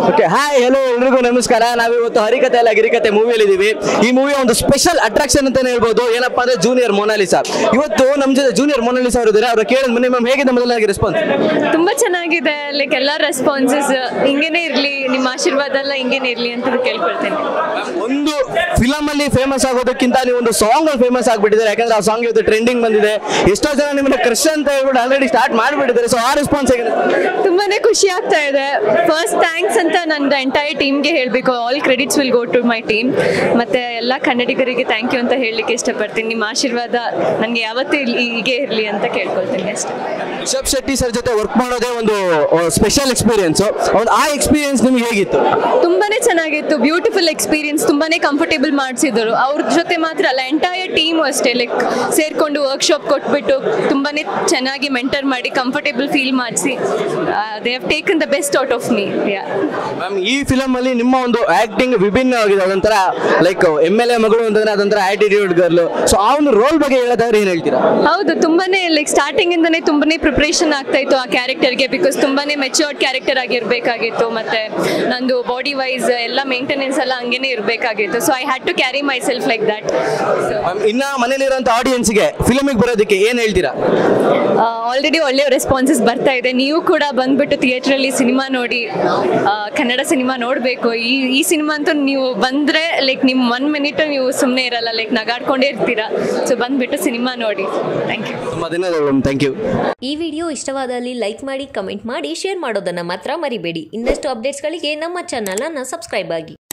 okay hi hello ಎಲ್ರಿಗೂ ನಮಸ್ಕಾರ ನಾವಿವತ್ತು ಹರಿಕತೆ ಅಲ್ಲ ಗಿರಿಕತೆ ಮೂವಿಯಲ್ಲಿ ಇದೀವಿ ಈ ಮೂವಿಯ ಒಂದು ಸ್ಪೆಷಲ್ ಅಟ್ರಾಕ್ಷನ್ ಅಂತಾನೆ ಹೇಳ್ಬೋದು ಏನಪ್ಪಾ ಅಂದ್ರೆ ಜೂನಿಯರ್ ಮೊನಾಲಿಸಾ ಇವತ್ತು ನಮ್ಮ ಜೊತೆ ಜೂನಿಯರ್ ಮೊನಾಲಿಸಾ ಅವರು ಇದ್ದಾರೆ ಅವ್ರು ಕೇಳಿದ ಮನೆ ಮ್ಯಾಮ್ ಹೇಗಿದೆ ಮೊದಲಾಗಿ ರೆಸ್ಪಾನ್ಸ್ ತುಂಬಾ ಚೆನ್ನಾಗಿದೆ ಲೈಕ್ ಎಲ್ಲ ರೆಸ್ಪಾನ್ಸಸ್ ಹಿಂಗೇನೆ ಇರ್ಲಿ ನಿಮ್ಮ ಆಶೀರ್ವಾದ ಎಲ್ಲ ಹಿಂಗೇನೆ ಇರ್ಲಿ ಅಂತ ಕೇಳ್ಕೊಳ್ತೇನೆ ಒಂದು ಫಿಲಮ್ ಅಲ್ಲಿ ಫೇಮಸ್ ಆಗೋದಕ್ಕಿಂತ ನೀವು ಒಂದು ಸಾಂಗ್ ಅಲ್ಲಿ ಫೇಮಸ್ ಆಗ್ಬಿಟ್ಟಿದ್ದಾರೆ ಯಾಕಂದ್ರೆ ಆ ಸಾಂಗ್ ಇವತ್ತು ಟ್ರೆಂಡಿಂಗ್ ಬಂದಿದೆ ಎಷ್ಟೋ ಜನ ನಿಮ್ಮನ್ನ ಕ್ರಶ್ ಅಂತ ಹೇಳ್ಬಿಟ್ಟು ಆಲ್ರೆಡಿ ಸ್ಟಾರ್ಟ್ ಮಾಡಿಬಿಟ್ಟಿದ್ದಾರೆ ಸೊ ಆ ರೆಸ್ಪಾನ್ಸ್ ಹೇಗಿದೆ ತುಂಬಾನೇ ಖುಷಿ ಆಗ್ತಾ ಇದೆ ಫಸ್ಟ್ ಥ್ಯಾಂಕ್ಸ್ ಅಂತ ನನ್ನ ಎಂಟೈರ್ ಟೀಮ್ಗೆ ಹೇಳಬೇಕು all credits will go to my team ಮತ್ತೆ ಎಲ್ಲ ಕನ್ನಡಿಗರಿಗೆ ಥ್ಯಾಂಕ್ ಯು ಅಂತ ಹೇಳಲಿಕ್ಕೆ ಇಷ್ಟಪಡ್ತೀನಿ ನಿಮ್ಮ ಆಶೀರ್ವಾದ ನನಗೆ ಯಾವತ್ತೂ ಇಲ್ಲಿ ಹೀಗೆ ಇರಲಿ ಅಂತ ಕೇಳ್ಕೊಳ್ತೀನಿ ಅಷ್ಟೇ ರಿಷಬ್ ಶೆಟ್ಟಿ ಸರ್ ಜೊತೆ ವರ್ಕ್ ಮಾಡೋದೇ ಒಂದು ಸ್ಪೆಷಲ್ ಎಕ್ಸ್ಪೀರಿಯನ್ಸ್ ಒಂದು ಆ ಎಕ್ಸ್ಪೀರಿಯನ್ಸ್ ನಿಮ್ಗೆ ಹೇಗಿತ್ತು ತುಂಬಾನೇ ಚೆನ್ನಾಗಿತ್ತು ಬ್ಯೂಟಿಫುಲ್ ಎಕ್ಸ್ಪೀರಿಯನ್ಸ್ ತುಂಬಾನೇ ಕಂಫರ್ಟೇಬಲ್ ಮಾಡಿಸಿದ್ರು ಅವ್ರ ಜೊತೆ ಮಾತ್ರ ಅಲ್ಲ ಎಂಟೈರ್ ಟೀಮ್ ಅಷ್ಟೇ ಲೈಕ್ ಸೇರ್ಕೊಂಡು ವರ್ಕ್ಶಾಪ್ ಕೊಟ್ಬಿಟ್ಟು ತುಂಬಾನೇ ಚೆನ್ನಾಗಿ ಮೆಂಟರ್ ಮಾಡಿ ಕಂಫರ್ಟೇಬಲ್ ಫೀಲ್ ಮಾಡಿಸಿ they have taken the best out of me yeah ma'am ಈ ಫಿಲಮ್ ಅಲ್ಲಿ ನಿಮ್ಮ ಒಂದು ಆಕ್ಟಿಂಗ್ ವಿಭಿನ್ನವಾಗಿದೆ ಅದೊಂಥರ ಲೈಕ್ ಎಮ್ ಎಲ್ ಎ ಮಗಳು ಅಂತಂದ್ರೆ ಅದೊಂಥರ ಆಟಿಟ್ಯೂಡ್ ಗರ್ಲ್ ಸೊ ಆ ಒಂದು ರೋಲ್ ಬಗ್ಗೆ ಹೇಳೋದಾದ್ರೆ ಏನ್ ಹೇಳ್ತೀರಾ ಹೌದು ತುಂಬಾನೇ ಲೈಕ್ ಸ್ಟಾರ್ಟಿಂಗ್ ಇಂದನೇ ತುಂಬಾನೇ ಪ್ರಿಪರೇಷನ್ ಆಗ್ತಾ ಇತ್ತು ಆ ಕ್ಯಾರೆಕ್ಟರ್ಗೆ ಬಿಕಾಸ್ ತುಂಬಾನೇ ಮೆಚೂರ್ಡ್ ಕ್ಯಾರೆಕ್ಟರ್ ಆಗಿರ್ಬೇಕಾಗಿತ್ತು ಮತ್ತೆ ನಂದು ಬಾಡಿ ವೈಸ್ ಎಲ್ಲ ಮೇಂಟೆನೆನ್ಸ್ ಎಲ್ಲ ಹಂಗೇನೆ ಇರಬೇಕಾಗಿತ್ತು so I had to carry myself like that ma'am ಇನ್ನ ಮನೇಲಿರೋಂಥ ಆಡಿಯನ್ಸ್ಗೆ ಫಿಲಮಿಗೆ ಬರೋದಕ್ಕೆ ಏನ್ ಹೇಳ್ತೀರಾ ಆಲ್ರೆಡಿ ಒಳ್ಳೆ ರೆಸ್ಪಾನ್ಸಸ್ ಬರ್ತಾ ಇದೆ ನೀವು ಕೂಡ ಬಂದ್ಬಿಟ್ಟು ಥಿಯೇಟ್ರಲ್ಲಿ ಸಿನಿಮಾ ನೋಡಿ ಆ, ಕನ್ನಡ ಸಿನಿಮಾ ನೋಡಬೇಕು ಈ ಈ ಸಿನಿಮಾ ಅಂತೂ ನೀವು ಬಂದರೆ ಲೈಕ್ ನಿಮ್ಮ ಒನ್ ಮಿನಿಟ್ ನೀವು ಸುಮ್ಮನೆ ಇರಲ್ಲ ಲೈಕ್ ನಗಾಡ್ಕೊಂಡೇ ಇರ್ತೀರಾ ಸೊ ಬಂದ್ಬಿಟ್ಟು ಸಿನಿಮಾ ನೋಡಿ ಥ್ಯಾಂಕ್ ಯು ತುಂಬಾ ಧನ್ಯವಾದಗಳು ಥ್ಯಾಂಕ್ ಯು ಈ ವಿಡಿಯೋ ಇಷ್ಟವಾದಲ್ಲಿ ಲೈಕ್ ಮಾಡಿ ಕಮೆಂಟ್ ಮಾಡಿ ಶೇರ್ ಮಾಡೋದನ್ನು ಮಾತ್ರ ಮರಿಬೇಡಿ ಇನ್ನಷ್ಟು ಅಪ್ಡೇಟ್ಸ್ಗಳಿಗೆ ನಮ್ಮ ಚಾನಲನ್ನು ಸಬ್ಸ್ಕ್ರೈಬ್ ಆಗಿ